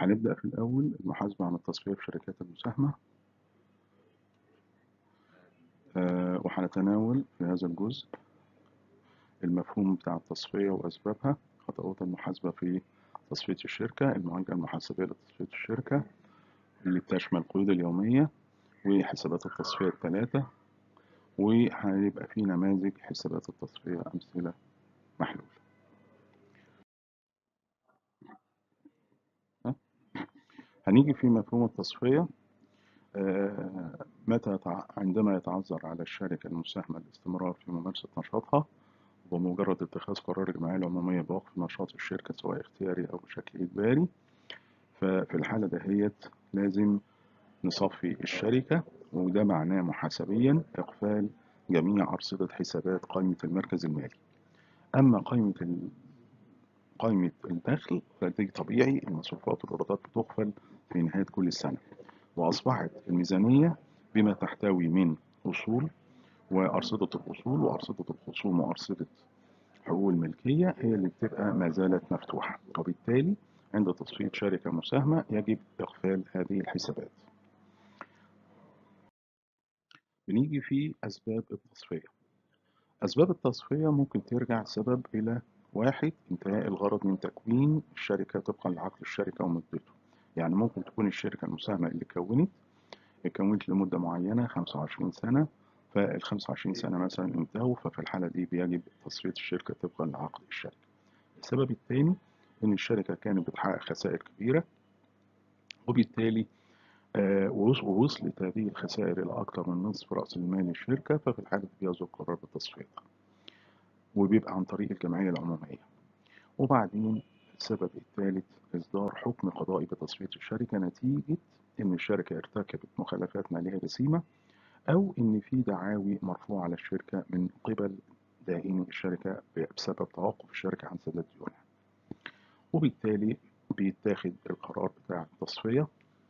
هنبدأ في الأول المحاسبة عن التصفية في شركات المساهمة آه، وهنتناول في هذا الجزء المفهوم بتاع التصفية وأسبابها خطوات المحاسبة في تصفية الشركة المعالجة المحاسبية لتصفية الشركة اللي بتشمل قيود اليومية وحسابات التصفية الثلاثة وهيبقى في نماذج حسابات التصفية أمثلة محلولة ها؟ هنيجي في مفهوم التصفية آه، متى يتع- عندما يتعذر على الشركة المساهمة الاستمرار في ممارسة نشاطها بمجرد اتخاذ قرار الجمعية العمومية بوقف نشاط الشركة سواء اختياري أو بشكل إجباري ففي الحالة دهيت لازم نصفي الشركة وده معناه محاسبيا إقفال جميع أرصدة حسابات قائمة المركز المالي أما قائمة ال- قائمة الدخل فدي طبيعي المصروفات والإيرادات بتقفل في نهاية كل سنة وأصبحت الميزانية بما تحتوي من أصول وأرصدة الأصول وأرصدة الخصوم وأرصدة حقوق الملكية هي اللي بتبقى ما زالت مفتوحة وبالتالي عند تصفية شركة مساهمة يجب إقفال هذه الحسابات بنيجي في أسباب التصفية أسباب التصفية ممكن ترجع سبب إلى واحد انتهاء الغرض من تكوين الشركة طبقا لعقد الشركة ومدته يعني ممكن تكون الشركة المساهمة اللي كونت اتكونت لمدة معينة 25 سنة فال 25 سنة مثلا انتهوا ففي الحالة دي بيجب تصفية الشركة طبقا لعقد الشركة السبب الثاني إن الشركة كانت بتحقق خسائر كبيرة وبالتالي آه، ووص- ووصلت هذه الخسائر إلى أكثر من نصف رأس المال الشركة ففي الحالة دي بيصدر قرار بتصفيتها وبيبقى عن طريق الجمعية العمومية وبعدين السبب الثالث إصدار حكم قضائي بتصفية الشركة نتيجة إن الشركة ارتكبت مخالفات مالية جسيمة أو إن في دعاوي مرفوعة على الشركة من قبل دائني الشركة بسبب توقف الشركة عن سداد ديونها وبالتالي بيتاخد القرار بتاع التصفية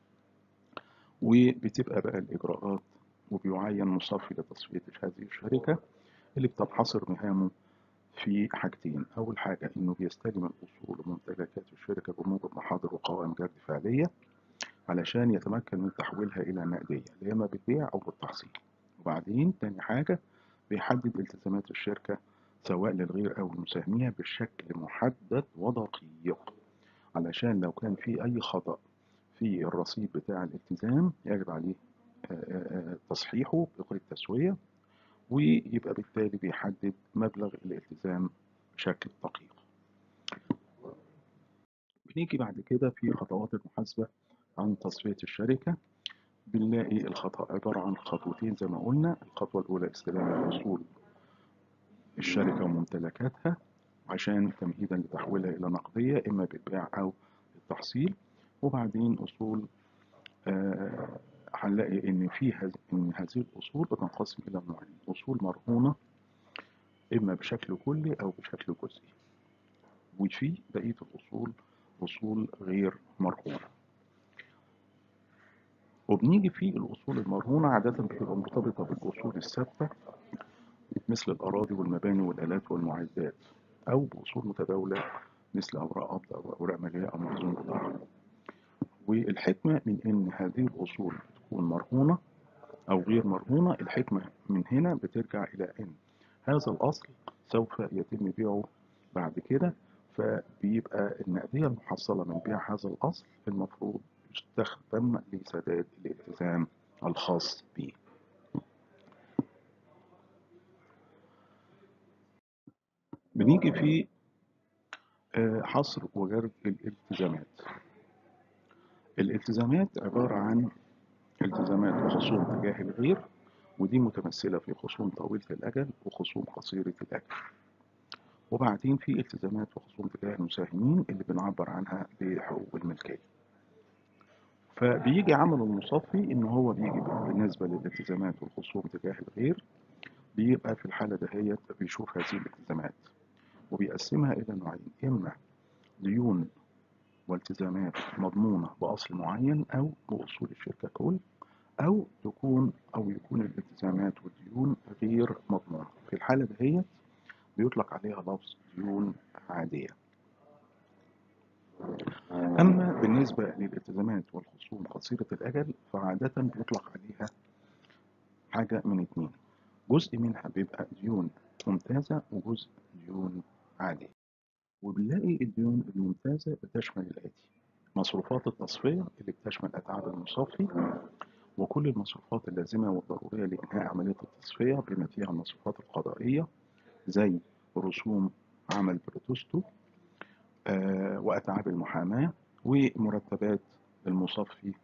وبتبقى بقى الإجراءات وبيعين مصفي لتصفية هذه الشركة اللي بتنحصر مهامه في حاجتين أول حاجة إنه بيستلم الأصول وممتلكات الشركة بموجب محاضر وقوائم جرد فعلية علشان يتمكن من تحويلها إلى نقدية لا إما بالبيع أو بالتحصيل وبعدين تاني حاجة بيحدد التزامات الشركة سواء للغير أو المساهمين بشكل محدد ودقيق علشان لو كان في أي خطأ في الرصيد بتاع الالتزام يجب عليه آه، آه، آه، تصحيحه بقيد تسوية ويبقى بالتالي بيحدد مبلغ الالتزام بشكل دقيق بنيجي بعد كده في خطوات المحاسبة عن تصفية الشركة بنلاقي الخطأ عبارة عن خطوتين زي ما قلنا الخطوة الأولى استلام الأصول الشركة وممتلكاتها عشان تمهيدا لتحويلها إلى نقدية إما بالبيع أو التحصيل وبعدين أصول آه، هنلاقي إن في هذ- إن هذه الأصول بتنقسم إلى نوعين أصول مرهونة إما بشكل كلي أو بشكل جزئي وفي بقية الأصول أصول غير مرهونة وبنيجي في الأصول المرهونة عادة بتبقى مرتبطة بالأصول الثابتة مثل الأراضي والمباني والآلات والمعدات أو بأصول متداولة مثل أوراق قبض أو أوراق مالية أو مخزون بضاعة والحكمة من إن هذه الأصول تكون مرهونة أو غير مرهونة الحكمة من هنا بترجع إلى إن هذا الأصل سوف يتم بيعه بعد كده فبيبقى النقدية المحصلة من بيع هذا الأصل المفروض تستخدم لسداد الالتزام الخاص به بنيجي في آه، حصر وجرد الالتزامات الالتزامات عبارة عن التزامات وخصوم تجاه الغير ودي متمثلة في خصوم طويلة الأجل وخصوم قصيرة الأجل وبعدين في التزامات وخصوم تجاه المساهمين اللي بنعبر عنها بحقوق الملكية فبيجي عمل المصفي إن هو بيجي بالنسبة للالتزامات والخصوم تجاه الغير بيبقى في الحالة دهيت بيشوف هذه الالتزامات وبيقسمها إلى نوعين إما ديون والتزامات مضمونة بأصل معين أو بأصول الشركة كل أو تكون أو يكون الالتزامات والديون غير مضمونة في الحالة دهيت بيطلق عليها لفظ ديون عادية أما بالنسبة للالتزامات والخصوم قصيرة الأجل فعادة بيطلق عليها حاجة من اتنين جزء منها بيبقى ديون ممتازة وجزء ديون عادية وبنلاقي الديون الممتازة بتشمل الآتي مصروفات التصفية اللي بتشمل أتعاب المصفي وكل المصروفات اللازمة والضرورية لإنهاء عملية التصفية بما فيها المصروفات القضائية زي رسوم عمل بروتوستو آه وأتعاب المحاماة ومرتبات المصفي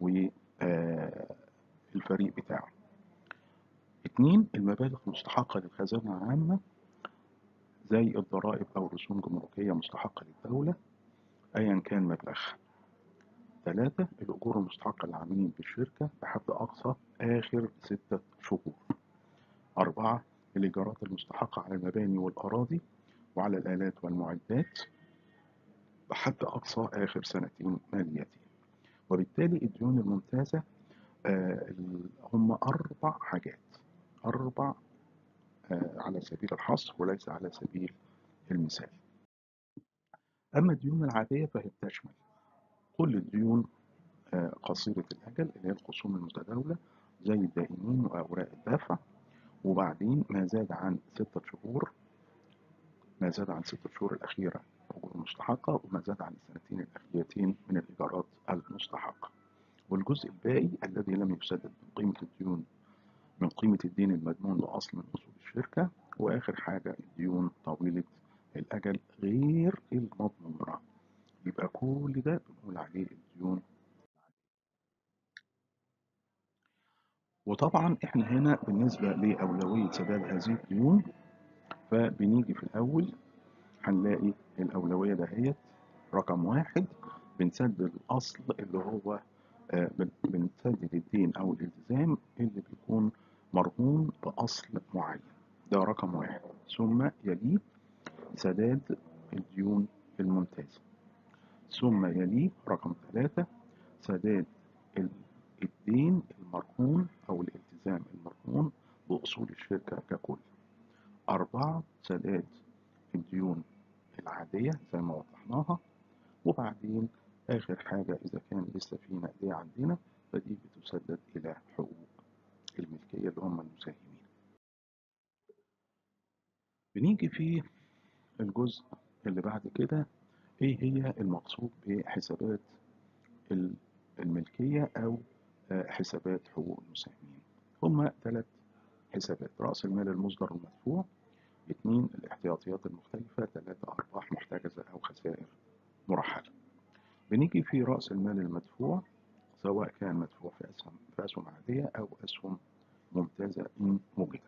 والفريق بتاعه اتنين المبالغ المستحقة للخزانة العامة زي الضرائب أو رسوم جمركية مستحقة للدولة أيا كان مبلغها ثلاثة الأجور المستحقة للعاملين بالشركة بحد أقصى آخر ستة شهور أربعة الإيجارات المستحقة على المباني والأراضي وعلى الآلات والمعدات بحد أقصى آخر سنتين ماليتين وبالتالي الديون الممتازة آه هم أربع حاجات أربع آه على سبيل الحصر وليس على سبيل المثال أما الديون العادية فهي بتشمل كل الديون آه قصيرة الأجل اللي هي الخصوم المتداولة زي الدائنين وأوراق الدفع وبعدين ما زاد عن ستة شهور ما زاد عن ستة شهور الأخيرة أجور مستحقة وما زاد عن السنتين الأخيرتين من الإيجارات المستحقة والجزء الباقي الذي لم يسدد من قيمة الديون من قيمة الدين المدمون لأصل من أصول الشركة وآخر حاجة الديون طويلة الأجل غير المضمونة يبقى كل ده بنقول عليه الديون وطبعا احنا هنا بالنسبة لأولوية سداد هذه الديون فبنيجي في الأول هنلاقي الأولوية دهيت رقم واحد بنسدد الأصل اللي هو آه بنسدد الدين أو الالتزام اللي بيكون مرهون بأصل معين ده رقم واحد ثم يليه سداد الديون الممتازة ثم يليه رقم ثلاثة سداد الدين المرهون أو الالتزام المرهون بأصول الشركة ككل أربعة سداد الديون العادية زي ما وضحناها وبعدين آخر حاجة إذا كان لسه في نقدية عندنا فدي بتسدد إلى حقوق الملكية اللي هم المساهمين بنيجي في الجزء اللي بعد كده إيه هي المقصود بحسابات الملكية أو حسابات حقوق المساهمين هما ثلاث حسابات رأس المال المصدر المدفوع اثنين الاحتياطيات المختلفة ثلاثة أرباح محتجزة أو خسائر مرحلة بنيجي في رأس المال المدفوع سواء كان مدفوع في أسهم في أسهم عادية أو أسهم ممتازة إن وجدت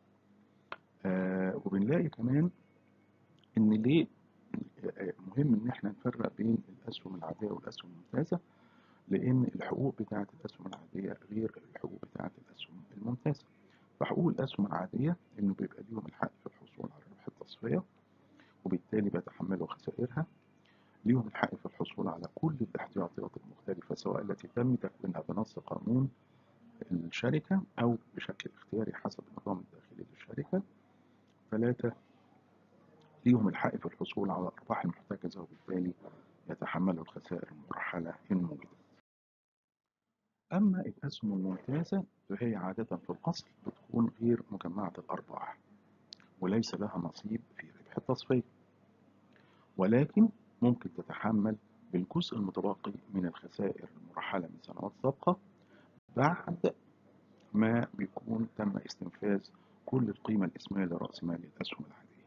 آه وبنلاقي كمان إن ليه مهم إن إحنا نفرق بين الأسهم العادية والأسهم الممتازة لأن الحقوق بتاعة الأسهم العادية غير الحقوق بتاعة الأسهم الممتازة فحقوق الأسهم العادية إنه بيبقى ليهم الحق في الحصول على ربح التصفية وبالتالي بيتحملوا خسائرها ليهم الحق في الحصول على كل الاحتياطيات المختلفة سواء التي تم تكوينها بنص قانون الشركة أو بشكل اختياري حسب النظام الداخلي للشركة ثلاثة ليهم الحق في الحصول على الأرباح المحتجزة وبالتالي يتحملوا الخسائر المرحلة إن وجدت أما الأسهم الممتازة فهي عادة في الأصل بتكون غير مجمعة الأرباح وليس لها نصيب في ربح التصفية ولكن ممكن تتحمل بالجزء المتبقي من الخسائر المرحلة من سنوات سابقة بعد ما بيكون تم استنفاذ كل القيمة الإسمية لرأس مال الأسهم العادية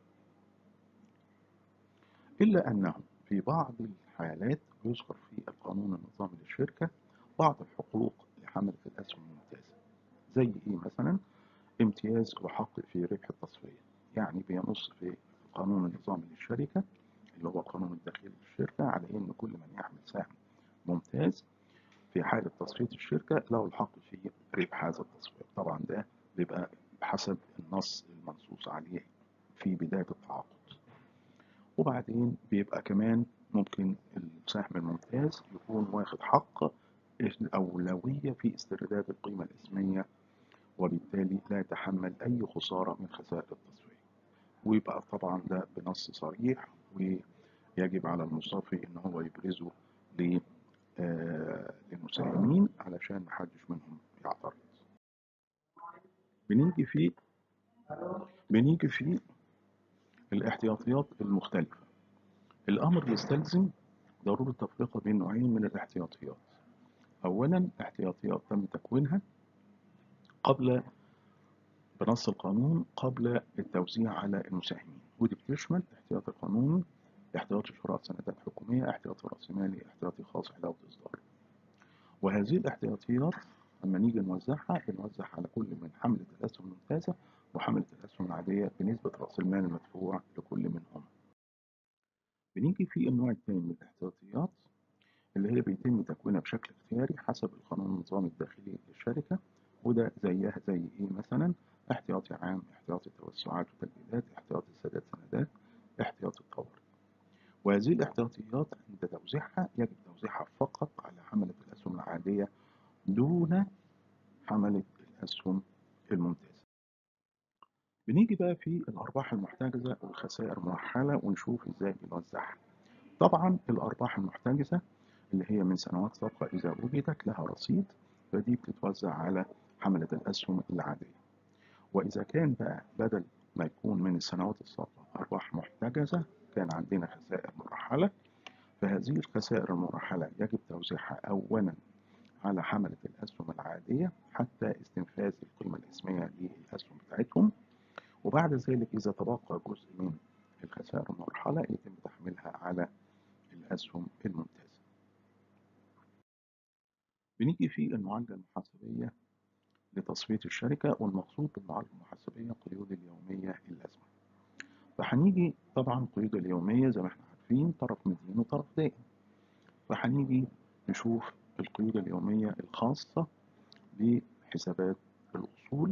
إلا أنه في بعض الحالات يذكر في القانون النظامي للشركة بعض الحقوق لحملة الأسهم الممتازة زي إيه مثلا امتياز وحق في ربح التصفية يعني بينص في القانون النظامي للشركة اللي هو القانون الداخلي للشركة على إن كل من يحمل سهم ممتاز في حالة تصفية الشركة له الحق في ربح هذا التصفية طبعا ده بيبقى بحسب النص المنصوص عليه في بداية التعاقد وبعدين بيبقى كمان ممكن السهم الممتاز يكون واخد حق الأولوية في استرداد القيمة الإسمية وبالتالي لا يتحمل أي خسارة من خسائر التصفية ويبقى طبعا ده بنص صريح يجب على المصافي ان هو يبرزه ل- آه، للمساهمين علشان محدش منهم يعترض بنيجي في بنيجي في الاحتياطيات المختلفة الأمر يستلزم ضرورة تفرقة بين نوعين من الاحتياطيات أولا احتياطيات تم تكوينها قبل بنص القانون قبل التوزيع على المساهمين ودي بتشمل احتياطي قانوني احتياطي شراء سندات حكومية احتياطي رأسمالي احتياطي خاص علاوة إصدار وهذه الاحتياطيات لما نيجي نوزعها بنوزع على كل من حملة الأسهم الممتازة وحملة الأسهم العادية بنسبة رأس المال المدفوع لكل منهم بنيجي في النوع الثاني من الاحتياطيات اللي هي بيتم تكوينها بشكل اختياري حسب القانون النظامي الداخلي للشركة وده زيها زي ايه مثلا احتياطي عام احتياطي توسعات وتجديدات احتياطي سداد سندات احتياطي طوارئ وهذه الاحتياطيات عند توزيعها يجب توزيعها فقط على حملة الأسهم العادية دون حملة الأسهم الممتازة بنيجي بقى في الأرباح المحتجزة والخسائر المرحلة ونشوف إزاي بنوزعها طبعا الأرباح المحتجزة اللي هي من سنوات سابقة إذا وجدت لها رصيد فدي بتتوزع على حملة الأسهم العادية وإذا كان بقى بدل ما يكون من السنوات السابقة أرباح محتجزة كان عندنا خسائر مرحلة فهذه الخسائر المرحلة يجب توزيعها أولا على حملة الأسهم العادية حتى استنفاذ القيمة الإسمية للأسهم بتاعتهم وبعد ذلك إذا تبقى جزء من الخسائر المرحلة يتم تحميلها على الأسهم الممتازة بنيجي في المعالجة المحاسبية لتصفية الشركة والمقصود بالمعالجة المحاسبية قيود اليومية اللازمة فهنيجي طبعا القيود اليومية زي ما احنا عارفين طرف مدين وطرف دائم فهنيجي نشوف القيود اليومية الخاصة بحسابات الأصول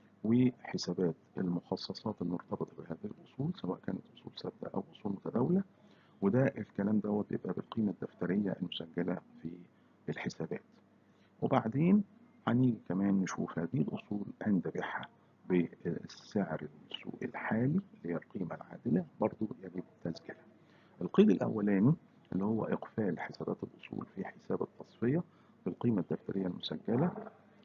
وحسابات المخصصات المرتبطة بهذه الأصول سواء كانت أصول ثابتة أو أصول متداولة وده الكلام دوت بيبقى بالقيمة الدفترية المسجلة في الحسابات وبعدين هنيجي كمان نشوف هذه الأصول عند بيعها بالسعر السوق الحالي اللي هي القيمة العادلة برضو يجب تسجيلها القيد الأولاني اللي هو إقفال حسابات الأصول في حساب التصفية بالقيمة الدفترية المسجلة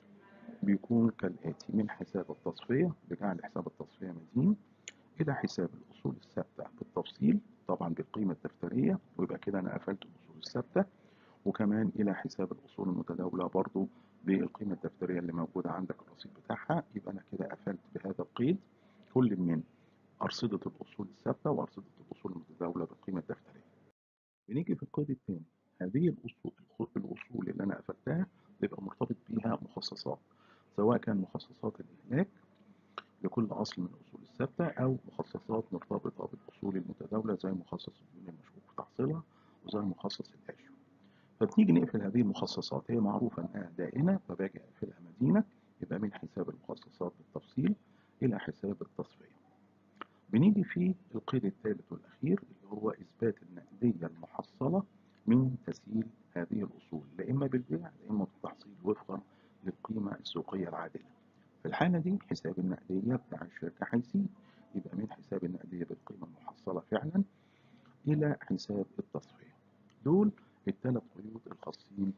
بيكون كالآتي من حساب التصفية بجعل حساب التصفية مدين إلى حساب الأصول الثابتة بالتفصيل طبعا بالقيمة الدفترية ويبقى كده أنا قفلت الأصول الثابتة وكمان إلى حساب الأصول المتداولة برضو بالقيمة الدفترية اللي موجودة عندك الرصيد بتاعها يبقى أنا كده قفلت بهذا القيد كل من أرصدة الأصول الثابتة وأرصدة الأصول المتداولة بالقيمة الدفترية. بنيجي في القيد الثاني هذه الأصول الأصول اللي أنا قفلتها بيبقى مرتبط بيها مخصصات سواء كان مخصصات الإهلاك لكل أصل من الأصول الثابتة أو مخصصات مرتبطة بالأصول المتداولة زي مخصص الديون المشروط في تحصيلها وزي مخصص الأجر. فبنيجي نقفل هذه المخصصات هي معروفة إنها دائنة فباجي أقفلها مدينة يبقى من حساب المخصصات بالتفصيل إلى حساب التصفية. بنيجي في القيد الثالث والأخير اللي هو إثبات النقدية المحصلة من تسييل هذه الأصول لا إما بالبيع لا إما بالتحصيل وفقا للقيمة السوقية العادلة. في الحالة دي حساب النقدية بتاع الشركة هيزيد يبقى من حساب النقدية بالقيمة المحصلة فعلا إلى حساب التصفية. دول الثلاث قيود الخاصين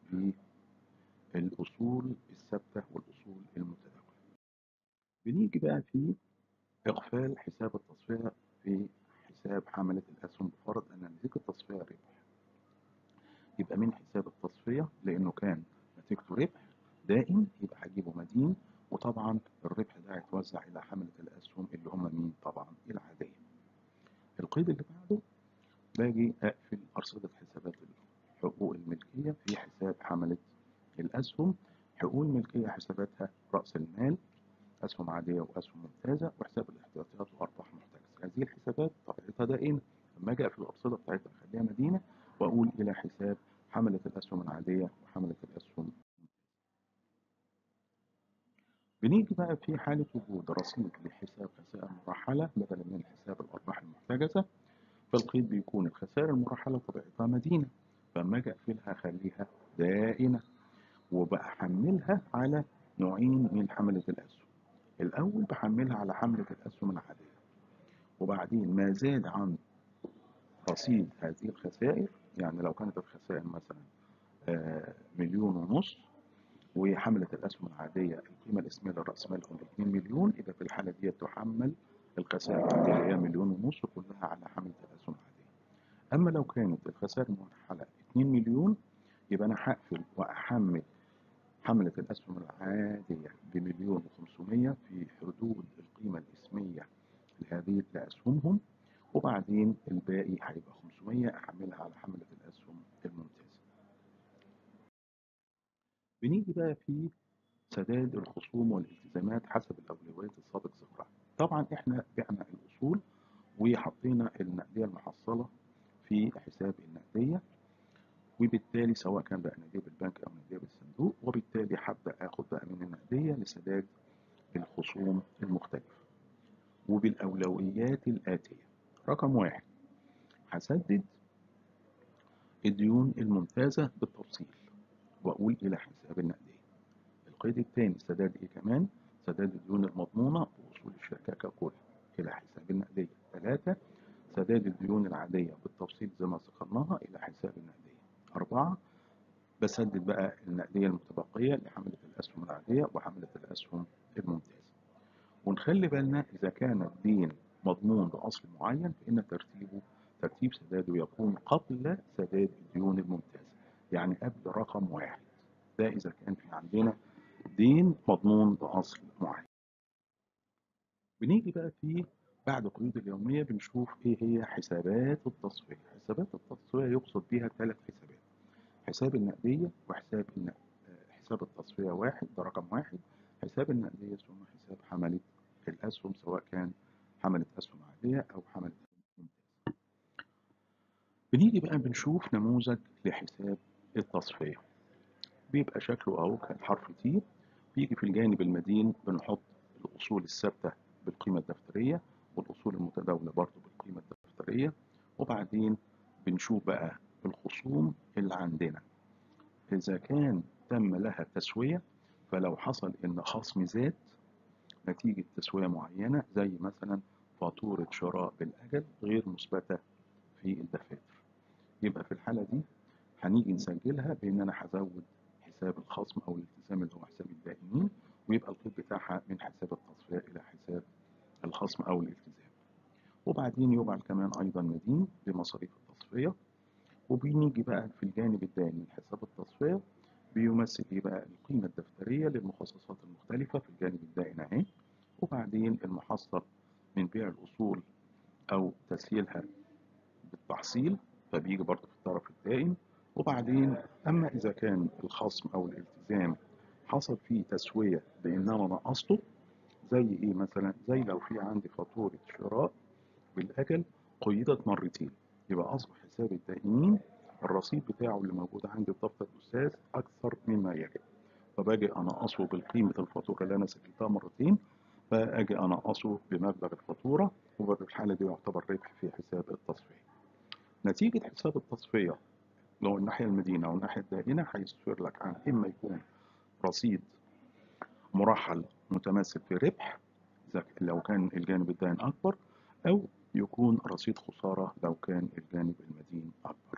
بالأصول الثابتة والأصول المتداولة. بنيجي بقى في إقفال حساب التصفية في حساب حملة الأسهم بفرض أن نتيجة التصفية ربح. يبقى من حساب التصفية لأنه كان نتيجته ربح دائم يبقى هجيبه مدين وطبعا الربح ده هيتوزع إلى حملة الأسهم اللي هم مين طبعا العادية. القيد اللي بعده باجي أقفل أرصدة حسابات حقوق الملكية في حساب حملة الأسهم حقوق الملكية حساباتها رأس المال أسهم عادية وأسهم ممتازة وحساب الاحتياطيات وأرباح محتجزة هذه الحسابات طبيعتها دائمة لما أجي أقفل الأرصدة بتاعتها أخليها مدينة وأقول إلى حساب حملة الأسهم العادية وحملة الأسهم بنيجي بقى في حالة وجود رصيد لحساب خسائر مرحلة بدلا من حساب الأرباح المحتجزة فالقيد بيكون الخسائر المرحلة طبيعتها مدينة فلما أجي أقفلها أخليها دائنة وبحملها على نوعين من حملة الأسهم الأول بحملها على حملة الأسهم العادية وبعدين ما زاد عن رصيد هذه الخسائر يعني لو كانت الخسائر مثلا آه، مليون ونص وحملت الأسهم العادية القيمة الإسمية لرأس مالهم 2 مليون يبقى في الحالة دي تحمل الخسائر العادية اللي هي مليون ونص كلها على حملة الأسهم العادية أما لو كانت الخسائر مرحلة 2 مليون يبقى أنا هقفل وأحمل حملة الأسهم العادية بمليون وخمسمية في حدود القيمة الإسمية لهذه لأسهمهم وبعدين الباقي هيبقى 500 أحملها على حملة الأسهم الممتازة. بنيجي بقى في سداد الخصوم والالتزامات حسب الأولويات السابق ذكرها. طبعا احنا بعنا الأصول وحطينا النقدية المحصلة في حساب النقدية وبالتالي سواء كان بقى نقدية بالبنك أو نقدية بالصندوق وبالتالي هبدأ آخد بقى من النقدية لسداد الخصوم المختلفة وبالأولويات الآتية رقم واحد هسدد الديون الممتازة بالتفصيل وأقول إلى حساب النقدية القيد الثاني سداد إيه كمان سداد الديون المضمونة بوصول الشركة ككل إلى حساب النقدية ثلاثة سداد الديون العادية بالتفصيل زي ما ذكرناها إلى حساب النقدية أربعة بسدد بقى النقدية المتبقية لحملة الأسهم العادية وحملة الأسهم الممتازة ونخلي بالنا إذا كان الدين مضمون بأصل معين فإن ترتيبه ترتيب سداده يكون قبل سداد الديون الممتازة يعني قبل رقم واحد ده إذا كان في عندنا دين مضمون بأصل معين بنيجي بقى في بعد القيود اليومية بنشوف إيه هي حسابات التصفية حسابات التصفية يقصد بها ثلاث حسابات حساب النقدية وحساب النقد حساب التصفية واحد ده رقم واحد حساب النقدية ثم حساب حملة الأسهم سواء كان حملة أسهم عادية أو حملة أسهم ممتازة. بنيجي بقى بنشوف نموذج لحساب التصفية بيبقى شكله أهو كالحرف تي بيجي في الجانب المدين بنحط الأصول الثابتة بالقيمة الدفترية والأصول المتداولة برضه بالقيمة الدفترية وبعدين بنشوف بقى الخصوم اللي عندنا إذا كان تم لها تسوية فلو حصل إن خصم زاد نتيجة تسوية معينة زي مثلا فاتورة شراء بالأجل غير مثبتة في الدفاتر يبقى في الحالة دي هنيجي نسجلها بإن أنا هزود حساب الخصم أو الالتزام اللي هو حساب الدائنين ويبقى القيد بتاعها من حساب التصفية إلى حساب الخصم أو الالتزام وبعدين يبعل كمان أيضا مدين لمصاريف التصفية وبنيجي بقى في الجانب الدائني حساب التصفية بيمثل ايه بقى القيمة الدفترية للمخصصات المختلفة في الجانب الدائن اهي وبعدين المحصل من بيع الأصول أو تسهيلها بالتحصيل فبيجي برضه في الطرف الدائن وبعدين أما إذا كان الخصم أو الالتزام حصل فيه تسوية بإن أنا نقصته زي إيه مثلا زي لو في عندي فاتورة شراء بالأجل قيدت مرتين يبقى أصبح حساب الدائنين الرصيد بتاعه اللي موجود عندي في دفتر الأستاذ أكثر مما يجب فباجي أنقصه بالقيمة الفاتورة اللي أنا سجلتها مرتين فأجي أنقصه بمبلغ الفاتورة وفي الحالة دي يعتبر ربح في حساب التصفية نتيجة حساب التصفية لو الناحية المدينة أو الناحية الدائنة هيسفر لك عن إما يكون رصيد مرحل متمثل في ربح لو كان الجانب الدائن أكبر أو يكون رصيد خسارة لو كان الجانب المدين أكبر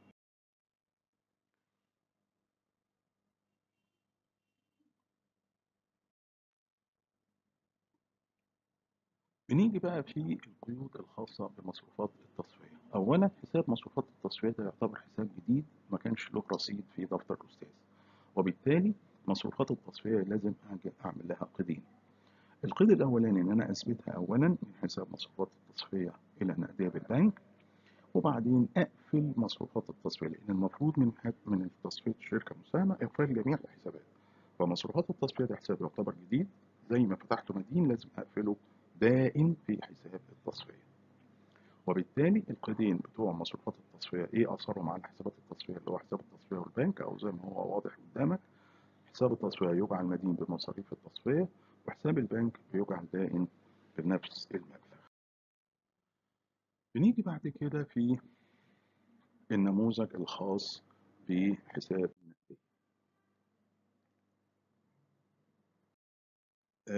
بنيجي بقى في القيود الخاصة بمصروفات التصفية أولا حساب مصروفات التصفية ده يعتبر حساب جديد ما كانش له رصيد في دفتر الأستاذ وبالتالي مصروفات التصفية لازم أعمل لها قيدين القيد الأولاني إن أنا أثبتها أولا من حساب مصروفات التصفية إلى نقدية بالبنك وبعدين أقفل مصروفات التصفية لأن المفروض من من تصفية الشركة المساهمة إقفال جميع الحسابات فمصروفات التصفية ده حساب يعتبر جديد زي ما فتحته مدين لازم أقفله دائم في حساب التصفية وبالتالي القيدين بتوع مصروفات التصفية ايه اثرهم على حسابات التصفية اللي هو حساب التصفية والبنك او زي ما هو واضح قدامك حساب التصفية يجعل مدين بمصاريف التصفية وحساب البنك بيجعل دائم بنفس المبلغ بنيجي بعد كده في النموذج الخاص بحساب النقدية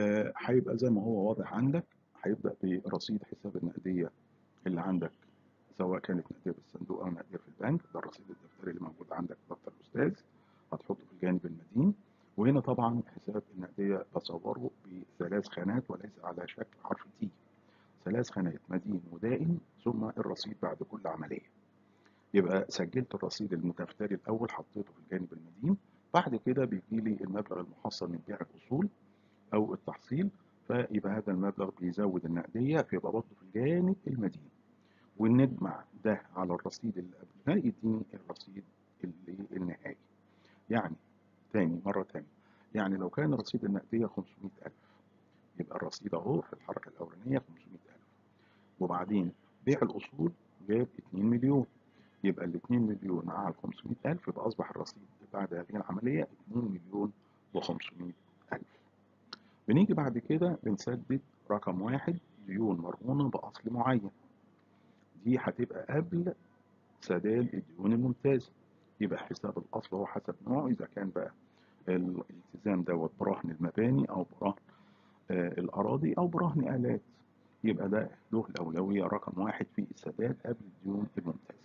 هيبقى آه زي ما هو واضح عندك هيبدأ برصيد حساب النقدية اللي عندك سواء كانت نقدية بالصندوق أو نقدية في البنك ده الرصيد الدفتري اللي موجود عندك في دفتر الأستاذ هتحطه في الجانب المدين وهنا طبعا حساب النقدية بصوره بثلاث خانات وليس على شكل حرف تي ثلاث خانات مدين ودائن ثم الرصيد بعد كل عملية يبقى سجلت الرصيد المتفتري الأول حطيته في الجانب المدين بعد كده بيجي لي المبلغ المحصل من بيع الأصول أو التحصيل فيبقى هذا المبلغ بيزود النقدية فيبقى برضه في الجانب المدين ونجمع ده على الرصيد اللي قبلها يديني الرصيد اللي النهائي يعني تاني مرة تانية يعني لو كان رصيد النقدية 500000 يبقى الرصيد أهو في الحركة الأولانية 500000 وبعدين بيع الأصول جاب 2 مليون يبقى ال 2 مليون مع ال 500000 يبقى أصبح الرصيد بعد هذه العملية 2 مليون و500000 بنيجي بعد كده بنسدد رقم واحد ديون مرهونة بأصل معين دي هتبقى قبل سداد الديون الممتازة يبقى حساب الأصل هو حسب نوعه إذا كان بقى الالتزام دوت برهن المباني أو برهن آه الأراضي أو برهن آلات يبقى ده له الأولوية رقم واحد في السداد قبل الديون الممتازة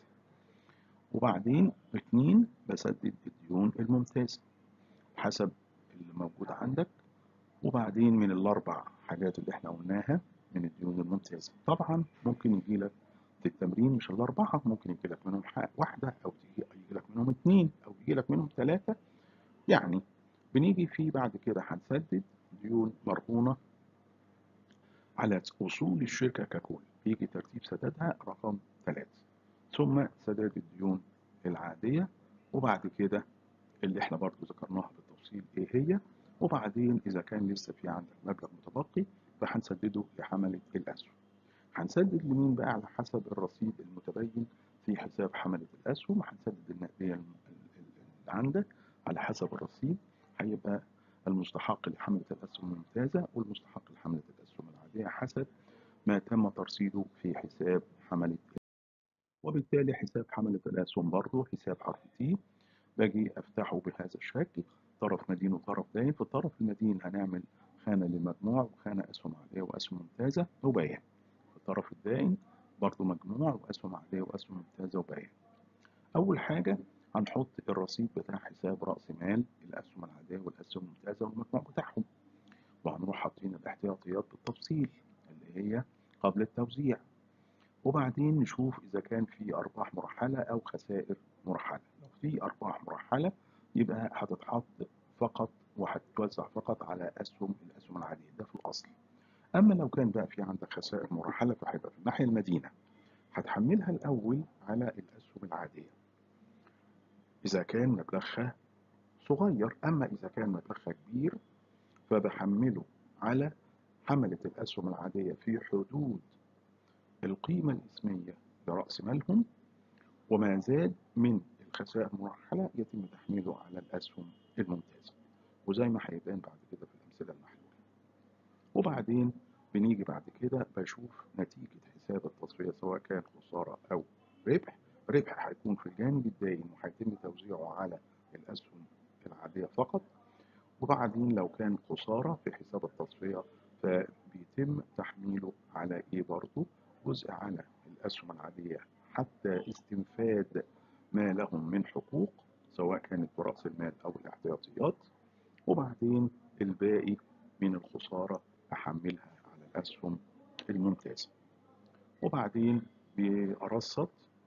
وبعدين اتنين بسدد الديون الممتازة حسب اللي موجود عندك وبعدين من الأربع حاجات اللي احنا قلناها من الديون الممتازة طبعا ممكن يجي لك في التمرين مش الأربعة ممكن يجي لك منهم واحدة أو تيجي يجي لك منهم اتنين أو يجي لك منهم ثلاثة يعني بنيجي في بعد كده هنسدد ديون مرهونة على أصول الشركة ككل بيجي ترتيب سدادها رقم ثلاثة ثم سداد الديون العادية وبعد كده اللي احنا برضو ذكرناها بالتفصيل ايه هي وبعدين إذا كان لسه في عندك مبلغ متبقي فهنسدده لحملة الأسهم هنسدد لمين بقى على حسب الرصيد المتبين في حساب حملة الأسهم هنسدد النقدية اللي عندك على حسب الرصيد هيبقى المستحق لحملة الأسهم الممتازة والمستحق لحملة الأسهم العادية حسب ما تم ترصيده في حساب حملة وبالتالي حساب حملة الأسهم برضه حساب حرف تي باجي أفتحه بهذا الشكل طرف مدين وطرف داين في الطرف المدين هنعمل خانة للمجموع وخانة أسهم عادية وأسهم ممتازة وبيان في الطرف الدائن برضه مجموع وأسهم عادية وأسهم ممتازة وبيان أول حاجة هنحط الرصيد بتاع حساب رأس مال الأسهم العادية والأسهم الممتازة والمجموع بتاعهم وهنروح حاطين الاحتياطيات بالتفصيل اللي هي قبل التوزيع وبعدين نشوف إذا كان في أرباح مرحلة أو خسائر مرحلة لو في أرباح مرحلة يبقى هتتحط فقط وهتتوزع فقط على أسهم الأسهم العادية ده في الأصل أما لو كان بقى في عندك خسائر مرحلة فهيبقى في الناحية المدينة هتحملها الأول على الأسهم العادية إذا كان مبلغها صغير أما إذا كان مبلغها كبير فبحمله على حملة الأسهم العادية في حدود القيمة الإسمية لرأس مالهم وما زاد من الخسائر المرحلة يتم تحميله على الأسهم الممتازة وزي ما هيبان بعد كده في الأمثلة المحلولة وبعدين بنيجي بعد كده بشوف نتيجة حساب التصفية سواء كان خسارة أو ربح ربح هيكون في الجانب الدائم وهيتم توزيعه على الأسهم العادية فقط وبعدين لو كان خسارة في حساب التصفية فبيتم تحميله على إيه برضه جزء على الأسهم العادية حتى استنفاد ما لهم من حقوق سواء كانت برأس المال أو الاحتياطيات وبعدين الباقي من الخسارة أحملها على الأسهم الممتازة وبعدين بأرصد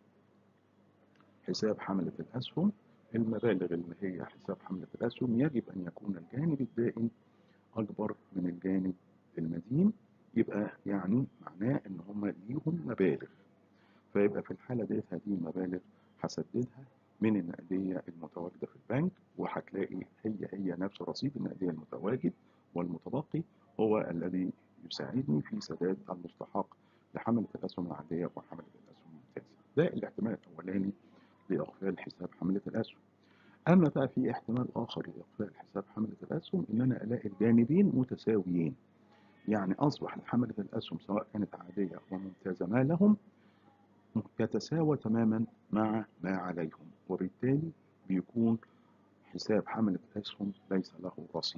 حساب حملة الأسهم المبالغ اللي هي حساب حملة الأسهم يجب أن يكون الجانب الدائن أكبر من الجانب المدين يبقى يعني معناه إن هم ليهم مبالغ فيبقى في الحالة ديت هذه المبالغ هسددها من النقدية المتواجدة في البنك وهتلاقي هي هي نفس رصيد النقدية المتواجد والمتبقي هو الذي يساعدني في سداد المستحق لحملة الأسهم العادية وحملة الأسهم الممتازة ده الاحتمال الأولاني لإقفال حساب حملة الأسهم أما بقى في احتمال آخر لإقفال حساب حملة الأسهم إن أنا ألاقي الجانبين متساويين يعني أصبح حملة الأسهم سواء كانت عادية وممتازة ما لهم يتساوى تماما مع ما عليهم وبالتالي بيكون حساب حملة الأسهم ليس له رصيد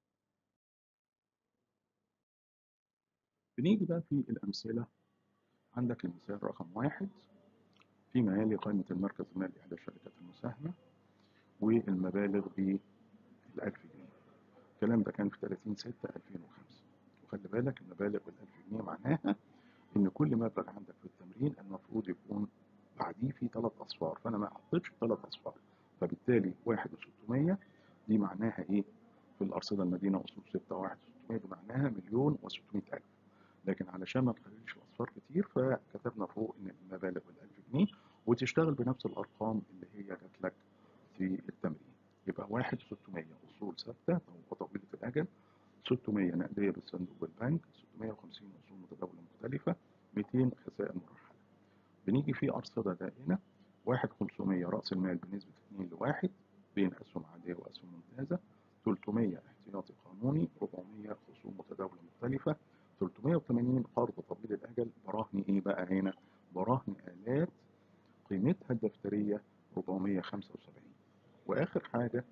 بنيجي بقى في الأمثلة عندك المثال رقم واحد فيما يلي قائمة المركز المالي إحدى الشركات المساهمة والمبالغ ب 1000 جنيه الكلام ده كان في 30 6 2005 وخلي بالك المبالغ بال 1000 جنيه معناها إن كل مبلغ عندك في التمرين المفروض يكون بعديه في ثلاث أصفار فأنا ما حطيتش ثلاث أصفار فبالتالي 1 و600 دي معناها إيه؟ في الأرصدة المدينة أصول 6 1 600 دي معناها مليون و600 ألف لكن علشان ما نخليش الأصفار كتير فكتبنا فوق إن المبالغ بال 1000 جنيه وتشتغل بنفس الأرقام اللي هي جات لك في التمرين يبقى 1 600 أصول ثابتة وطويلة الأجل 600 نقدية بالصندوق والبنك 650 أصول متداولة مختلفة 200 خسائر مرحلة بنيجي في أرصدة دائنة 1 500 رأس المال بنسبة 2 لواحد بين أسهم عادية وأسهم ممتازة 300 احتياطي قانوني 400 خصوم متداولة مختلفة 380 قرض طويل الأجل براهن إيه بقى هنا؟ براهن آلات قيمتها الدفترية 475 وآخر حاجة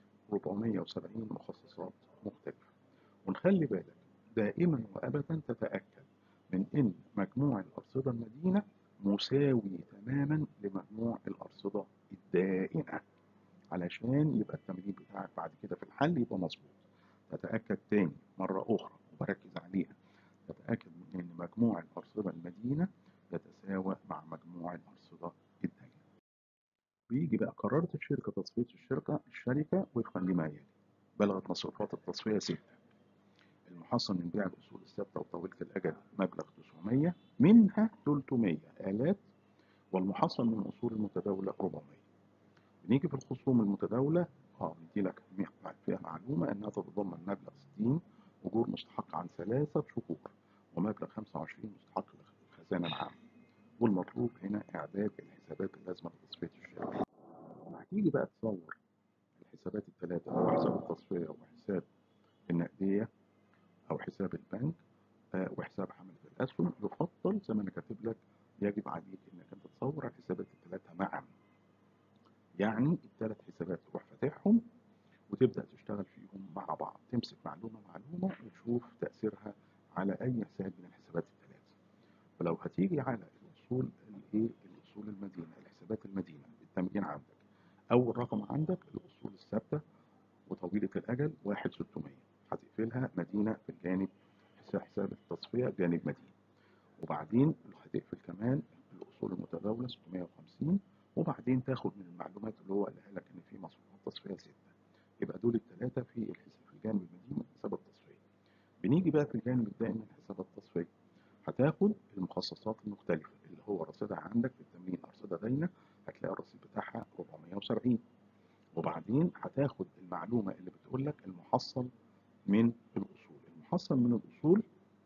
470 مخصصات مختلفة ونخلي بالك دائما وأبدا تتأكد من إن مجموع الأرصدة المدينة مساوي تماما لمجموع الأرصدة الدائنة علشان يبقى التمرين بتاعك بعد كده في الحل يبقى مظبوط تتأكد تاني مرة أخرى وبركز عليها تتأكد من إن مجموع الأرصدة المدينة يتساوى مع مجموع الأرصدة الدائنة بيجي بقى قررت الشركة تصفية الشركة الشركة وفقا لما يلي بلغت مصروفات التصفية ستة المحصل من بيع الأصول الثابتة وطويلة الأجل مبلغ 900 منها 300 آلات والمحصل من الأصول المتداولة 400 بنيجي في الخصوم المتداولة اه بيدي لك فيها معلومة إنها تتضمن مبلغ 60 أجور مستحقة عن ثلاثة شهور ومبلغ 25 مستحق الخزانة العامة والمطلوب هنا إعداد الحسابات اللازمة لتصفية الشركة هتيجي بقى تصور الحسابات الثلاثة اللي هو حساب التصفية وحساب النقدية أو حساب البنك آه وحساب حملة الأسهم يفضل زي ما أنا كاتب لك يجب عليك إنك أنت تصور الحسابات الثلاثة معا يعني الثلاث حسابات تروح فاتحهم وتبدأ تشتغل فيهم مع بعض تمسك معلومة معلومة وتشوف تأثيرها على أي حساب من الحسابات الثلاثة فلو هتيجي على الأصول الإيه الأصول المدينة الحسابات المدينة التمرين عندك أول رقم عندك الأصول الثابتة وطويلة الأجل واحد 600 هتقفلها مدينة في الجانب حساب التصفية جانب مدينة وبعدين هتقفل كمان الأصول المتداولة 650 وبعدين تاخد من المعلومات اللي هو قالها لك إن في مصروفات تصفية ستة يبقى دول الثلاثة في الحساب في الجانب المدينة حساب التصفية بنيجي بقى في الجانب الدائم من حساب التصفية هتاخد المخصصات المختلفة اللي هو رصيدها عندك في التمرين أرصدة داينة هتلاقي الرصيد بتاعها 470 وبعدين هتاخد المعلومة اللي بتقول لك المحصل من الأصول المحصل من الأصول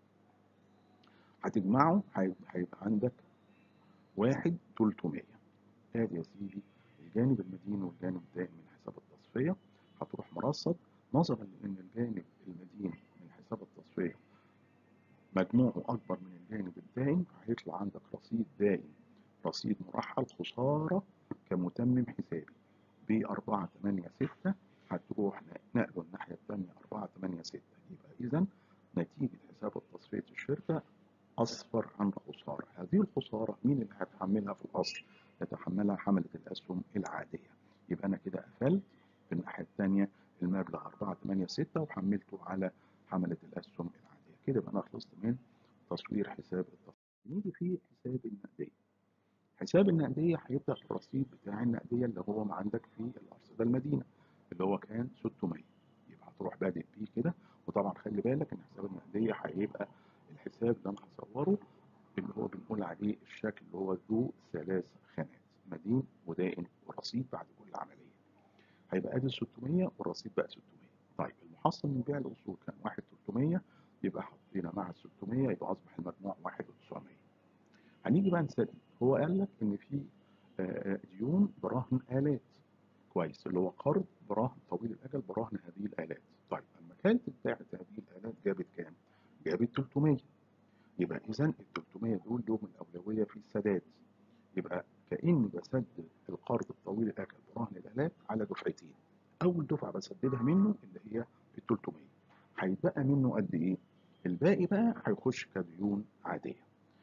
هتجمعه هيبقى عندك واحد 300 ادي يا سيدي الجانب المدين والجانب الدائم من حساب التصفية هتروح مرصد نظرا لأن الجانب المدين من حساب التصفية مجموعه أكبر من الجانب الدائم فهيطلع عندك رصيد دائم رصيد مرحل خسارة كمتمم حسابي ب 4 8 6 هتروح نقله الناحية الثانية 4 8 6 يبقى إذا نتيجة حساب تصفية الشركة أصفر عن خسارة هذه الخسارة مين اللي هيتحملها في الأصل؟ يتحملها حملة الأسهم العادية يبقى أنا كده قفلت في الناحية الثانية المبلغ 4 8 6 وحملته على حملة الأسهم العادية كده يبقى أنا خلصت من تصوير حساب التصفية نيجي في حساب النقدية حساب النقدية هيبدأ الرصيد بتاع النقدية اللي هو ما عندك في الأرصدة المدينة اللي هو كان 600 يبقى هتروح بادئ بيه كده وطبعا خلي بالك إن حساب النقدية هيبقى الحساب اللي أنا هصوره اللي هو بنقول عليه الشكل اللي هو ذو ثلاث خانات مدين ودائن ورصيد بعد كل عملية هيبقى ادي 600 والرصيد بقى 600 طيب المحصل من بيع الأصول كان 1 300 يبقى حطينا مع ال 600 يبقى أصبح المجموع 1 900 هنيجي بقى نسأل هو قال لك إن في ديون براهن آلات كويس اللي هو قرض براهن طويل الأجل براهن هذه الآلات طيب لما كانت بتاعت هذه الآلات جابت كام؟ جابت 300 يبقى إذا ال 300 دول لهم الأولوية في السداد يبقى كأني بسدد القرض الطويل الأجل براهن الآلات على دفعتين أول دفعة بسددها منه اللي هي ال 300 هيتبقى منه قد إيه؟ الباقي بقى هيخش كديون عادية يبقى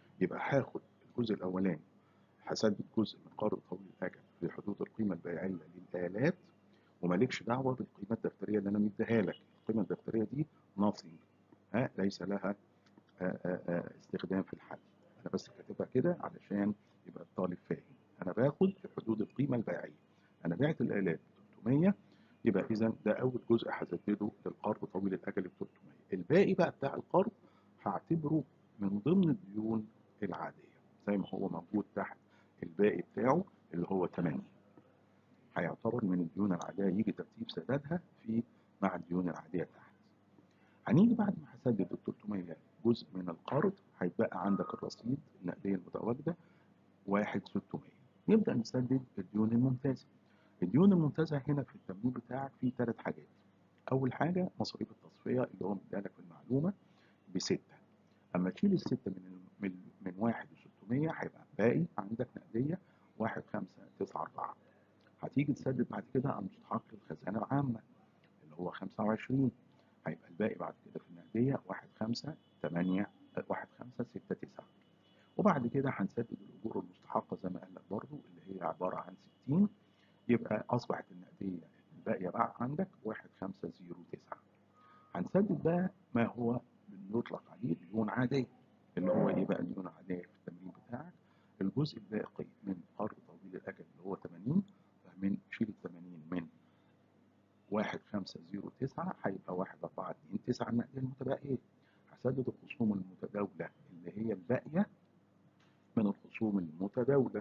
هاخد الجزء الاولاني هسدد جزء من قرض طويل الاجل في حدود القيمه البيعيه للالات ومالكش دعوه بالقيمه الدفتريه اللي انا مديها لك القيمه الدفتريه دي nothing ها ليس لها آآ آآ استخدام في الحل انا بس كاتبها كده علشان يبقى الطالب فاهم انا باخد في حدود القيمه البيعيه انا بعت الالات ب 300 يبقى اذا ده اول جزء هسدده للقرض طويل الاجل ب 300 الباقي بقى بتاع القرض هعتبره من ضمن الديون العاديه زي ما هو موجود تحت الباقي بتاعه اللي هو 80 هيعتبر من الديون العاديه يجي ترتيب سدادها في مع الديون العاديه تحت هنيجي بعد ما هسدد ال 300 جزء من القرض هيتبقى عندك الرصيد النقديه المتواجده 1600 نبدا نسدد الديون الممتازه الديون الممتازه هنا في التمويل بتاعك في ثلاث حاجات اول حاجه مصاريف التصفيه اللي هو مديها في المعلومه بسته اما تشيل السته من من من 1 ل 600 هيبقى باقي عندك نقديه 1 5 9 4 هتيجي تسدد بعد كده على مستحق الخزانه العامه اللي هو 25 هيبقى الباقي بعد كده في النقديه 1 5 8 1 5 6 9 وبعد كده هنسدد الاجور المستحقه زي ما قال لك برضه اللي هي عباره عن 60 يبقى اصبحت النقديه الباقيه بقى عندك 1 5 0 9 هنسدد بقى ما هو بنطلق عليه ديون عاديه اللي هو ايه بقى الديون العاديه في التمرين بتاعك الجزء الباقي من قرض طويل الاجل اللي هو 80 من شيل 80 من 1 5 0 9 هيبقى 1 4 2 9 النقديه المتبقيه هسدد الخصوم المتداوله اللي هي الباقيه من الخصوم المتداوله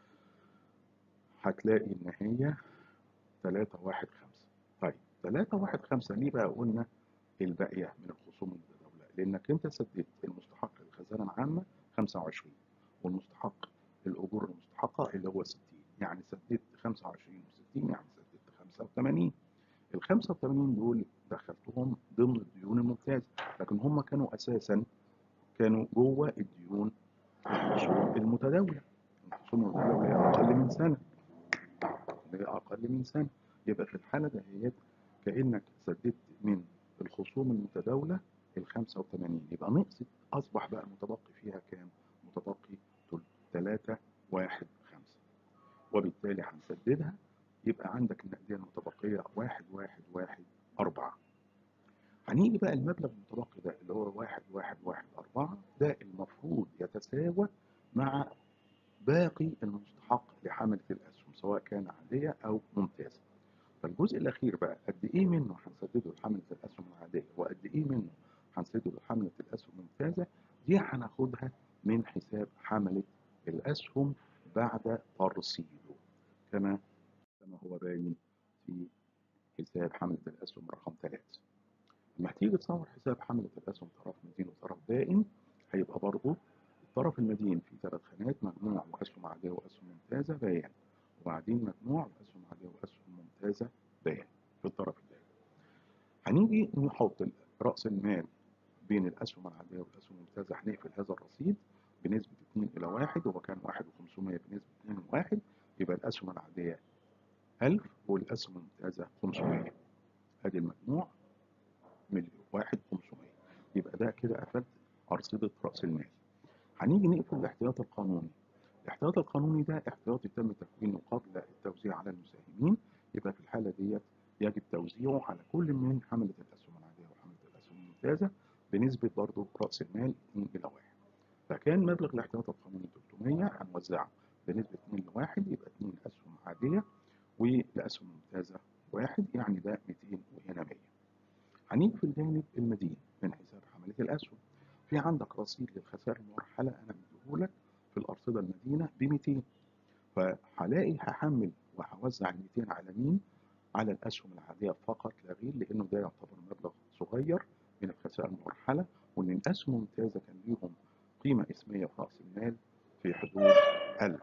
هتلاقي ان هي 3 1 5 طيب 3 1 5 ليه بقى قلنا الباقيه من الخصوم المتداوله لانك انت سددت المستحق للخزانه العامه 25 والمستحق الاجور المستحقه اللي هو 60 يعني سددت 25 و60 يعني سددت 85 ال 85 دول دخلتهم ضمن الديون الممتازه لكن هم كانوا اساسا كانوا جوه الديون الخصوم المتداوله الخصوم المتداوله اللي هي اقل من سنه اللي هي اقل من سنه يبقى في الحاله دهيت كانك سددت من الخصوم المتداوله ال 85 يبقى نقصت اصبح بقى المتبقي فيها كام؟ متبقي 3 1 5 وبالتالي هنسددها يبقى عندك النقديه المتبقيه 1 1 1 4 هنيجي بقى المبلغ المتبقي ده اللي هو 1 1 1 4 ده المفروض يتساوى مع باقي المستحق لحملة الأسهم سواء كان عادية أو ممتازة فالجزء الأخير بقى قد إيه منه هنسدده لحملة الأسهم العادية وقد إيه منه هنسدده لحملة الأسهم الممتازة دي هناخدها من حساب حملة الأسهم بعد ترصيده كما كما هو باين في حساب حملة الأسهم رقم 3 لما هتيجي تصور حساب حملة الأسهم طرف مدين وطرف دائم هيبقى برضه الطرف المدين في ثلاث خانات مجموع وأسهم عادية وأسهم ممتازة بيان وبعدين مجموع وأسهم عادية وأسهم ممتازة بيان في الطرف الدائم هنيجي نحط رأس المال بين الأسهم العادية والأسهم الممتازة هنقفل هذا الرصيد بنسبة 2 إلى 1 وهو كان 1 و500 بنسبة 2 إلى 1 يبقى الأسهم العادية 1000 والأسهم الممتازة 500 أدي المجموع مليون 1 500 يبقى ده كده قفلت أرصدة رأس المال هنيجي نقفل الاحتياط القانوني الاحتياط القانوني ده احتياطي تم تكوينه قبل التوزيع على المساهمين يبقى في الحالة ديت يجب توزيعه على كل من حملة الأسهم العادية وحملة الأسهم الممتازة بنسبة برضه رأس المال 2 إلى 1 فكان مبلغ الاحتياط القانوني 300 هنوزعه بنسبة 2 ل 1 يبقى 2 أسهم عادية والأسهم ممتازة واحد يعني ده 200 وهنا 100 هنيجي في الجانب المدين من حساب حملة الأسهم في عندك رصيد للخسائر المرحلة أنا مديهولك في الأرصدة المدينة ب 200 فهلاقي هحمل وهوزع ال 200 على مين؟ على الأسهم العادية فقط لا غير لأنه ده يعتبر مبلغ صغير من الخسائر المرحلة وإن الأسهم الممتازة كان ليهم قيمة اسمية في رأس المال في حدود 1000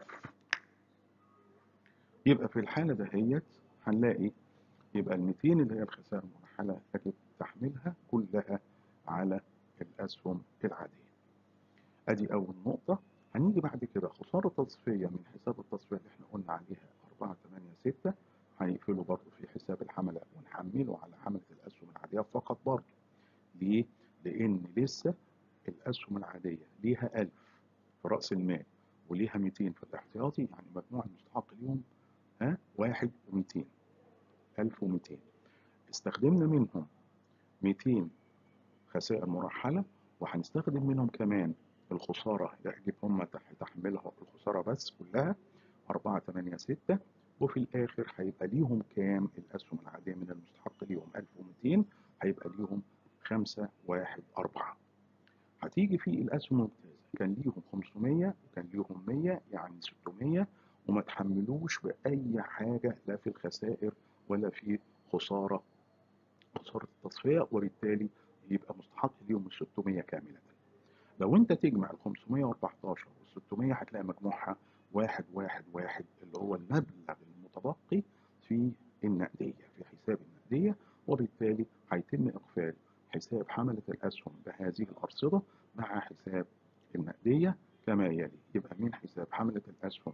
يبقى في الحالة دهيت هنلاقي يبقى ال 200 اللي هي الخسائر المرحلة يجب تحميلها كلها على الأسهم العادية. أدي أول نقطة، هنيجي بعد كده خسارة تصفية من حساب التصفية اللي احنا قلنا عليها 4 8 6 هنقفله برضه في حساب الحملة ونحمله على حملة الأسهم العادية فقط برضه. ليه؟ لأن لسه الأسهم العادية ليها 1000 في رأس المال وليها 200 في الاحتياطي يعني مجموع المستحق ليهم ها واحد و200 1200 استخدمنا منهم 200 خسائر مرحلة وهنستخدم منهم كمان الخسارة يجب هم تحملها الخسارة بس كلها 4 8 6 وفي الآخر هيبقى ليهم كام الأسهم العادية من المستحق ليهم 1200 هيبقى ليهم 5 1 4 هتيجي في الأسهم الممتازة كان ليهم 500 وكان ليهم 100 يعني 600 وما تحملوش بأي حاجة لا في الخسائر ولا في خسارة خسارة التصفية وبالتالي يبقى مستحق ليهم ال 600 كاملة لو انت تجمع ال 514 وال 600 هتلاقي مجموعها واحد واحد واحد اللي هو المبلغ المتبقي في النقدية في حساب النقدية وبالتالي هيتم إقفال حساب حملة الأسهم بهذه الأرصدة مع حساب النقدية كما يلي يبقى من حساب حملة الأسهم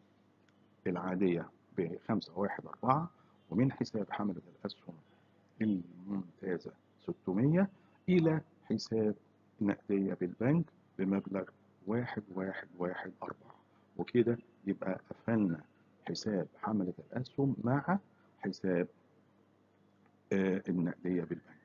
العادية بخمسة واحد أربعة ومن حساب حملة الأسهم الممتازة 600 إلى حساب نقدية بالبنك بمبلغ واحد واحد واحد أربعة وكده يبقى قفلنا حساب حملة الأسهم مع حساب آه النقدية بالبنك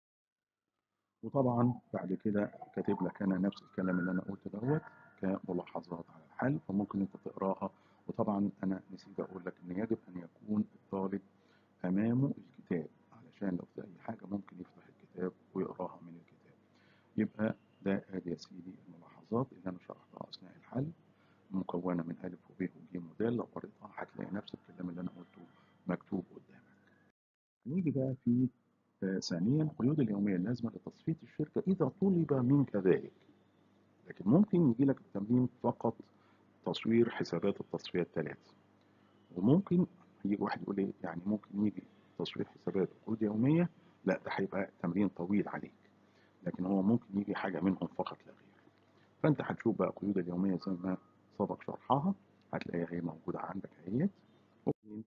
وطبعا بعد كده كاتب لك أنا نفس الكلام اللي أنا قلته دوت كملاحظات على الحل فممكن أنت تقراها وطبعا أنا نسيت أقول لك إن يجب أن يكون الطالب أمامه الكتاب علشان لو في أي حاجة ممكن يفتح الكتاب ويقراها من الكتاب يبقى ده ادي يا سيدي الملاحظات اللي انا شرحتها اثناء الحل مكونه من الف وب وج ود لو قريتها هتلاقي نفس الكلام اللي انا قلته مكتوب قدامك. هنيجي بقى في آه ثانيا القيود اليوميه اللازمه لتصفيه الشركه اذا طلب منك ذلك. لكن ممكن يجي لك التمرين فقط تصوير حسابات التصفيه الثلاث. وممكن يجي واحد يقول لي يعني ممكن يجي تصوير حسابات قيود يوميه لا ده هيبقى تمرين طويل عليك. لكن هو ممكن يجي حاجة منهم فقط لا غير فأنت هتشوف بقى القيود اليومية زي ما سبق شرحها هتلاقيها هي موجودة عندك اهيت وبعدين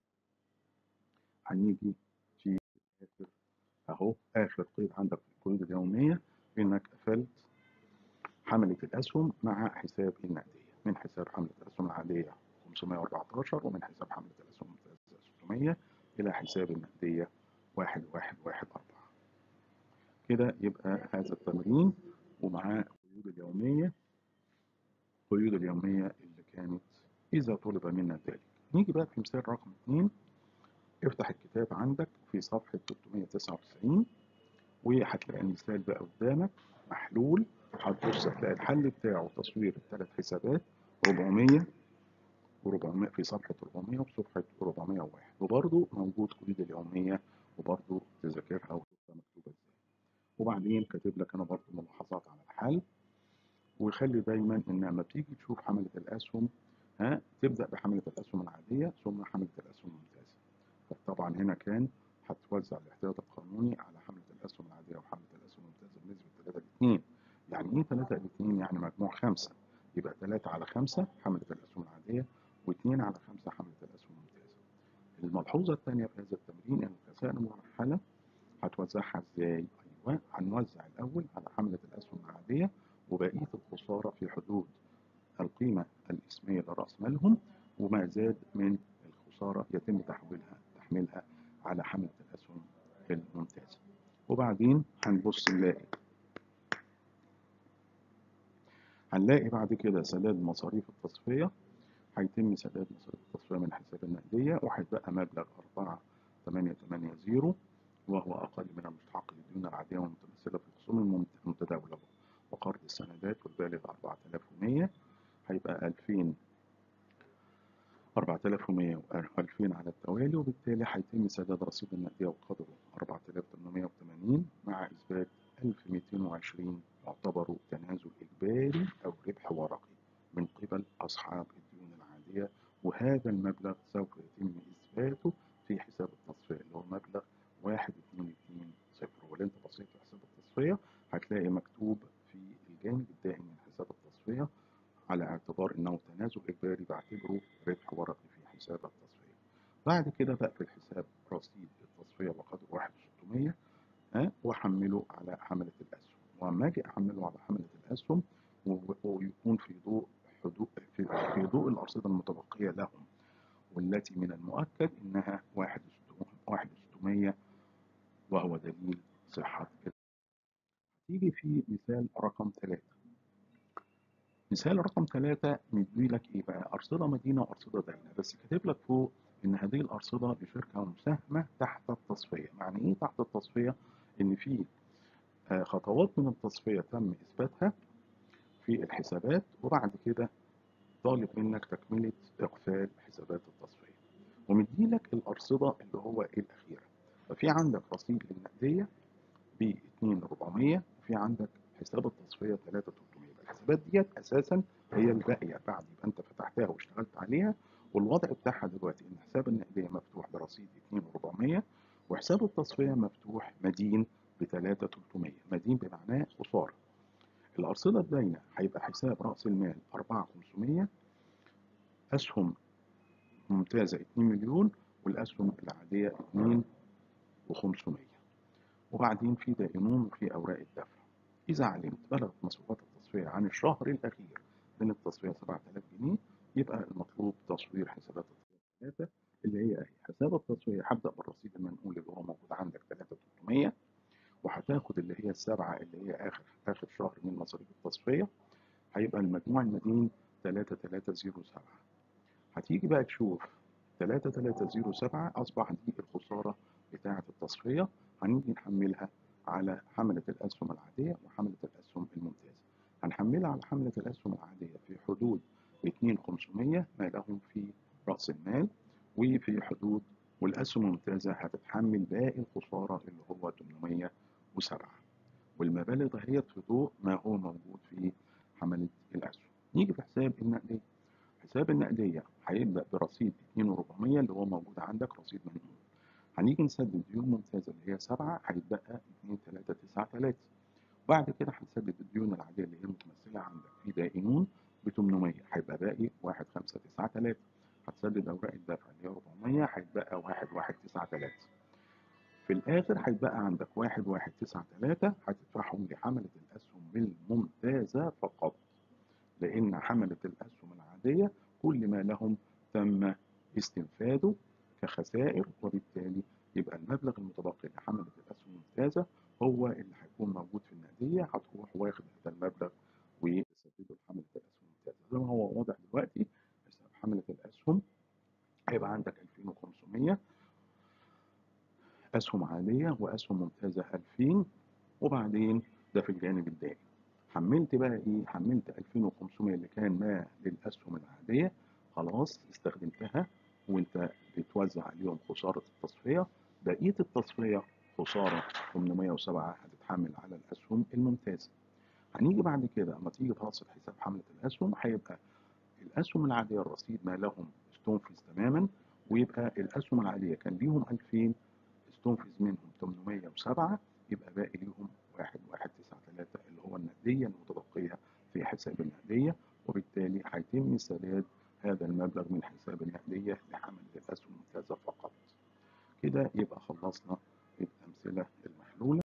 هنيجي في آخر أهو آخر قيد عندك في القيود اليومية إنك قفلت حملة الأسهم مع حساب النقدية من حساب حملة الأسهم العادية 514 ومن حساب حملة الأسهم الممتازة 600 إلى حساب النقدية 1114 كده يبقى هذا التمرين ومعاه القيود اليومية القيود اليومية اللي كانت إذا طلب منا ذلك نيجي بقى في مثال رقم 2 افتح الكتاب عندك في صفحة 399 وهتلاقي المثال بقى قدامك محلول هتبص هتلاقي الحل بتاعه تصوير الثلاث حسابات 400 و400 في صفحة 400 وفي صفحة 401 وبرضه موجود قيود اليومية وبرضه تذاكرها وتبقى مكتوبة ازاي وبعدين كاتب لك انا برضه ملاحظات على الحل وخلي دايما ان لما بتيجي تشوف حمله الاسهم ها تبدا بحمله الاسهم العاديه ثم حمله الاسهم الممتازه طبعا هنا كان هتوزع الاحتياط القانوني على حمله الاسهم العاديه وحمله الاسهم الممتازه بنسبه 3 ل 2 يعني ايه 3 ل 2 يعني مجموع 5 يبقى 3 على 5 حمله الاسهم العاديه و2 على 5 حمله الاسهم الممتازه الملحوظه الثانيه في هذا التمرين ان الخسائر المرحله هتوزعها ازاي ايوه هنوزع الاول على حمله الاسهم العاديه وبقيه الخساره في حدود القيمه الاسميه لراس مالهم وما زاد من الخساره يتم تحويلها تحميلها على حمله الاسهم الممتازه وبعدين هنبص نلاقي هنلاقي بعد كده سداد مصاريف التصفيه هيتم سداد مصاريف التصفيه من حساب النقديه وهيتبقى مبلغ 4880 وهو أقل من المستحق للديون العادية والمتمثلة في الخصوم المتداولة وقرض السندات والبالغ 4100 هيبقى 2000 4100 و2000 على التوالي وبالتالي هيتم سداد رصيد النقدية وقدره 4880 مع إثبات 1220 يعتبر تنازل إجباري أو ربح ورقي من قبل أصحاب الديون العادية وهذا المبلغ سوف يتم إثباته في حساب التصفية اللي هو مبلغ واحد اتنين اتنين صفر واللي انت بصيت في حساب التصفية هتلاقي مكتوب في الجانب الدائم من حساب التصفية على اعتبار انه تنازل اجباري بعتبره ربح ورقي في حساب التصفية بعد كده بقفل حساب رصيد التصفية بقدر واحد وستمية ها واحمله على حملة الاسهم واما اجي احمله على حملة الاسهم ويكون في ضوء ضوء الأرصدة المتبقية لهم والتي من المؤكد إنها واحد وستمية وهو دليل صحة تيجي في مثال رقم ثلاثة مثال رقم ثلاثة مديلك إيه بقى أرصدة مدينة وأرصدة داينة بس كاتب لك فوق إن هذه الأرصدة بشركة مساهمة تحت التصفية يعني إيه تحت التصفية؟ إن في خطوات من التصفية تم إثباتها في الحسابات وبعد كده طالب منك تكملة إقفال حسابات التصفية ومديلك الأرصدة اللي هو الأخيرة ففي عندك رصيد للنقدية ب 2400 وفي عندك حساب التصفية 3300 الحسابات ديت أساسا هي الباقية بعد يبقى أنت فتحتها واشتغلت عليها والوضع بتاعها دلوقتي إن حساب النقدية مفتوح برصيد 2400 وحساب التصفية مفتوح مدين ب 3300 مدين بمعناه خسارة الأرصدة الداينة هيبقى حساب رأس المال 4500 أسهم ممتازة 2 مليون والأسهم العادية 2 و500 وبعدين في دائنون وفي أوراق الدفع إذا علمت بلغت مصروفات التصفية عن الشهر الأخير من التصفية 7000 جنيه يبقى المطلوب تصوير حسابات التصفية الثلاثة اللي هي حساب التصفية هبدأ بالرصيد المنقول اللي هو موجود عندك 3300 وهتاخد اللي هي السبعة اللي هي آخر آخر شهر من مصاريف التصفية هيبقى المجموع المدين 3307 هتيجي بقى تشوف 3307 أصبح دي الخسارة بتاعة التصفية هنيجي نحملها على حملة الأسهم العادية وحملة الأسهم الممتازة هنحملها على حملة الأسهم العادية في حدود 2500 ما لهم في رأس المال وفي حدود والأسهم الممتازة هتتحمل باقي الخسارة اللي هو 807 والمبالغ دهيت في ضوء ما هو موجود في حملة الأسهم نيجي في حساب النقدية حساب النقدية هيبدأ برصيد 2400 اللي هو موجود عندك رصيد منقول هنيجي نسدد ديون ممتازة اللي هي 7 هيتبقى 2393 بعد كده هنسدد الديون العادية اللي هي متمثلة عندك في دائنون ب 800 هيبقى باقي 1593 هتسدد أوراق الدفع اللي هي 400 هيتبقى 1193 في الآخر هيتبقى عندك 1193 هتدفعهم لحملة الأسهم الممتازة فقط لأن حملة الأسهم العادية كل ما لهم تم استنفاده كخسائر وبالتالي يبقى المبلغ المتبقي لحملة الأسهم الممتازة هو اللي هيكون موجود في النقدية هتروح واخد هذا المبلغ وتسدده لحملة الأسهم الممتازة زي ما هو واضح دلوقتي حساب حملة الأسهم هيبقى عندك 2500 أسهم عادية وأسهم ممتازة 2000 وبعدين ده في الجانب الدائم حملت بقى إيه؟ حملت 2500 اللي كان ما للأسهم العادية خلاص استخدمتها وأنت بتوزع عليهم خسارة التصفية بقية التصفية خسارة 807 هتتحمل على الأسهم الممتازة هنيجي بعد كده اما تيجي تحصل حساب حملة الأسهم هيبقى الأسهم العادية الرصيد ما لهم استنفذ تماما ويبقى الأسهم العادية كان ليهم 2000 استنفذ منهم 807 يبقى باقي ليهم 1193 اللي هو النقدية المتبقية في حساب النقدية وبالتالي هيتم سداد هذا المبلغ من حساب النقدية لحملة الأسهم الممتازة فقط كده يبقى خلصنا الأمثلة المحلولة